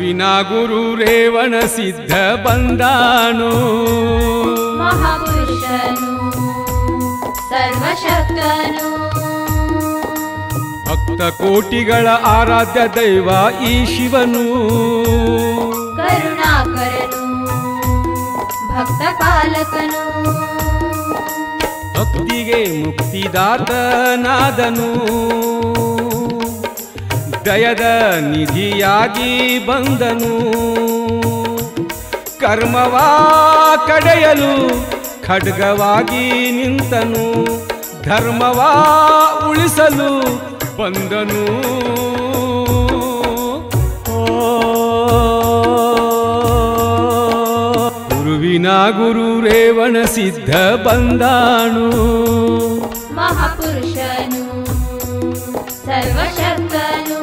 ಗುರುವಿನ ಗುರು ರೇವಣ ಸಿದ್ಧ ಬಂದಾನು ಮಹಾಪುರುಷನು ಸರ್ವಶಕ್ತನು ಭಕ್ತ ಕೋಟಿಗಳ ಆರಾಧ್ಯ ದೈವ ಈ ಶಿವನು ಕರುಣಾಕರನು ಭಕ್ತ ಪಾಲಕನು ಭಕ್ತಿಗೆ ಮುಕ್ತಿದಾತನಾದನು ದಯದ ನಿಧಿಯಾಗಿ ಬಂದನು ಕರ್ಮವಾ ಕಡೆಯಲು ಖಡ್ಗವಾಗಿ ನಿಂತನು ಧರ್ಮವಾ ಉಳಿಸಲು ಬಂದನು ಗುರುವಿನ ಗುರು ರೇವಣ ಸಿದ್ಧ ಬಂದಾನು ಮಹಾಪುರುಷನು ಸರ್ವಶಕ್ತನು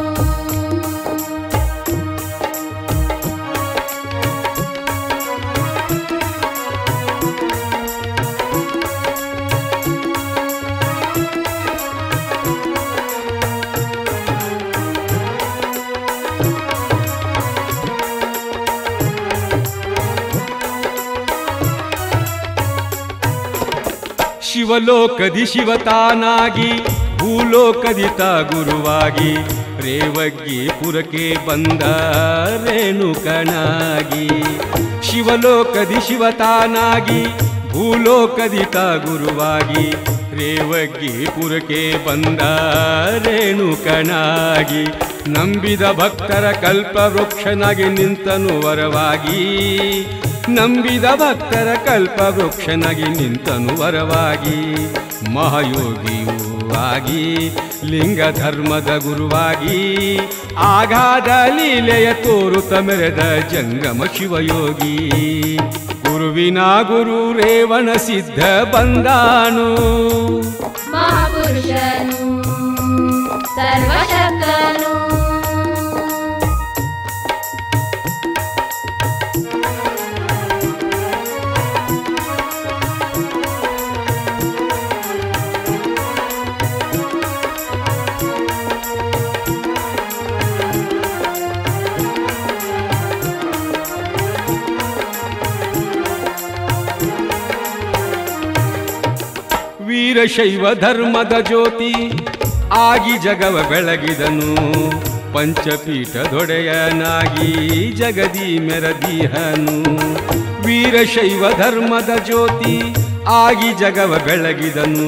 ಶಿವಲೋಕದಿ ಶಿವತಾನಾಗಿ ಭೂಲೋಕದಿ ತ ಗುರುವಾಗಿ ರೇವಗ್ಗಿ ಪುರಕ್ಕೆ ಬಂದ ರೇಣುಕನಾಗಿ ಶಿವಲೋಕದಿ ಶಿವತಾನಾಗಿ ಭೂಲೋಕದಿ ತ ಗುರುವಾಗಿ ರೇವಗ್ಗಿ ಪುರಕ್ಕೆ ಬಂದ ರೇಣುಕನಾಗಿ ನಂಬಿದ ಭಕ್ತರ ಕಲ್ಪ ವೃಕ್ಷನಾಗಿ ನಿಂತನು ವರವಾಗಿ ನಂಬಿದ ಭಕ್ತರ ಕಲ್ಪ ವೃಕ್ಷನಾಗಿ ನಿಂತನು ವರವಾಗಿ ಮಹಾಯೋಗಿಯೂ ಆಗಿ ಲಿಂಗ ಧರ್ಮದ ಗುರುವಾಗಿ ಆಗಾದ ಲೀಲೆಯ ತೋರುತ ಮೆರೆದ ಜಂಗಮ ಶಿವಯೋಗಿ ಗುರುವಿನ ಗುರು ರೇವಣ ಸಿದ್ಧ ಬಂದಾನು ಮಹಾಪುರುಷನು ಸರ್ವಶಕ್ತನು ವೀರಶೈವ ಧರ್ಮದ ಜ್ಯೋತಿ ಆಗಿ ಜಗವ ಬೆಳಗಿದನು ಪಂಚಪೀಠದೊಡೆಯನಾಗಿ ಜಗದಿ ಮೆರದಿಹನು ವೀರಶೈವ ಧರ್ಮದ ಜ್ಯೋತಿ ಆಗಿ ಜಗವ ಬೆಳಗಿದನು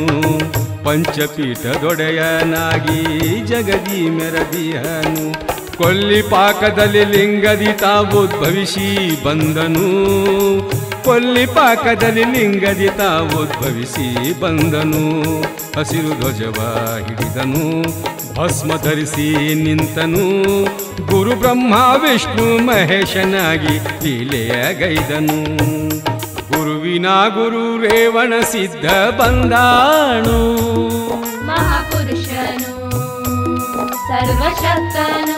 ಪಂಚಪೀಠದೊಡೆಯನಾಗಿ ಜಗದಿ ಮೆರದಿಹನು ಕೊಲ್ಲಿ ಪಾಕದಲ್ಲಿ ಲಿಂಗದಿ ತಾವುದ್ಭವಿಸಿ ಬಂದನು ಕೊಲ್ಲಿ ಪಾಕದಲ್ಲಿ ಲಿಂಗದಿ ತಾವುದ್ಭವಿಸಿ ಬಂದನು ಹಸಿರು ಧ್ವಜವ ಹಿಡಿದನು ಭಸ್ಮ ಧರಿಸಿ ನಿಂತನು ಗುರು ಬ್ರಹ್ಮ ವಿಷ್ಣು ಮಹೇಶನಾಗಿ ಲೀಲೆಯ ಗೈದನು ಗುರುವಿನ ಗುರು ರೇವಣ ಸಿದ್ಧ ಬಂದಾಣು ಮಹಾಪುರುಷನು ಸರ್ವಶಕ್ತನು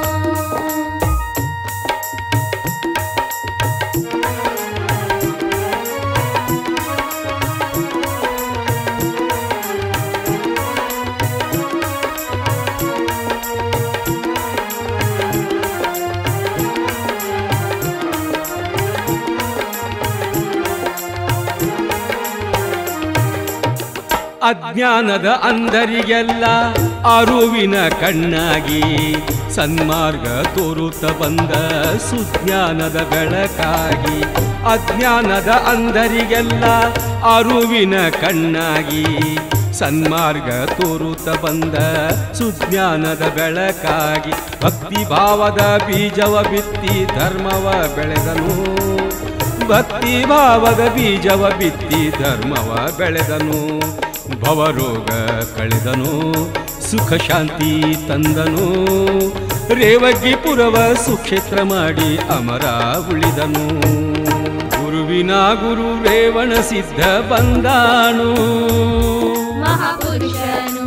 ಅಜ್ಞಾನದ ಅಂಧರಿಗೆಲ್ಲ ಅರುವಿನ ಕಣ್ಣಾಗಿ ಸನ್ಮಾರ್ಗ ತೋರುತ್ತ ಬಂದ ಸುಜ್ಞಾನದ ಬೆಳಕಾಗಿ ಅಜ್ಞಾನದ ಅಂಧರಿಗೆಲ್ಲ ಅರುವಿನ ಕಣ್ಣಾಗಿ ಸನ್ಮಾರ್ಗ ತೋರುತ್ತ ಬಂದ ಸುಜ್ಞಾನದ ಬೆಳಕಾಗಿ ಭಕ್ತಿ ಭಾವದ ಬೀಜವ ಬಿತ್ತಿ ಧರ್ಮವ ಬೆಳೆದನು ಭಕ್ತಿ ಭಾವದ ಬೀಜವ ಬಿತ್ತಿ ಧರ್ಮವ ಬೆಳೆದನು ಭವರೋಗ ಕಳೆದನು ಸುಖ ಶಾಂತಿ ತಂದನು ರೇವಗ್ಗಿ ಪುರವ ಸುಕ್ಷೇತ್ರ ಮಾಡಿ ಅಮರ ಉಳಿದನು ಗುರುವಿನ ಗುರು ರೇವಣ ಸಿದ್ಧ ಬಂದಾನು ಮಹಾಪುರುಷನು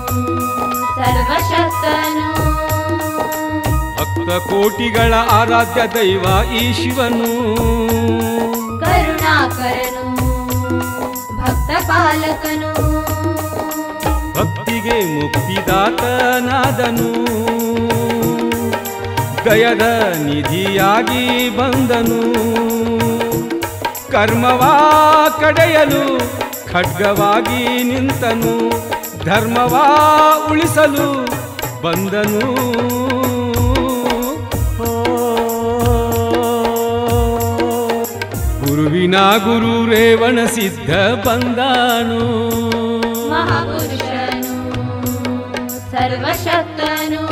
ಸರ್ವಶಕ್ತನು ಭಕ್ತ ಕೋಟಿಗಳ ಆರಾಧ್ಯ ದೈವ ಈ ಶಿವನು ಕರುಣಾಕರನು ಭಕ್ತ ಪಾಲಕನು ಭಕ್ತಿಗೆ ಮುಕ್ತಿದಾತನಾದನು ದಯದ ನಿಧಿಯಾಗಿ ಬಂದನು ಕರ್ಮವಾ ಕಡೆಯಲು ಖಡ್ಗವಾಗಿ ನಿಂತನು ಧರ್ಮವಾ ಉಳಿಸಲು ಬಂದನು ಗುರುವಿನ ಗುರು ರೇವಣ ಸಿದ್ಧ ಬಂದಾನು ಮಹಾಪುರುಷನು ಸರ್ವಶಕ್ತನು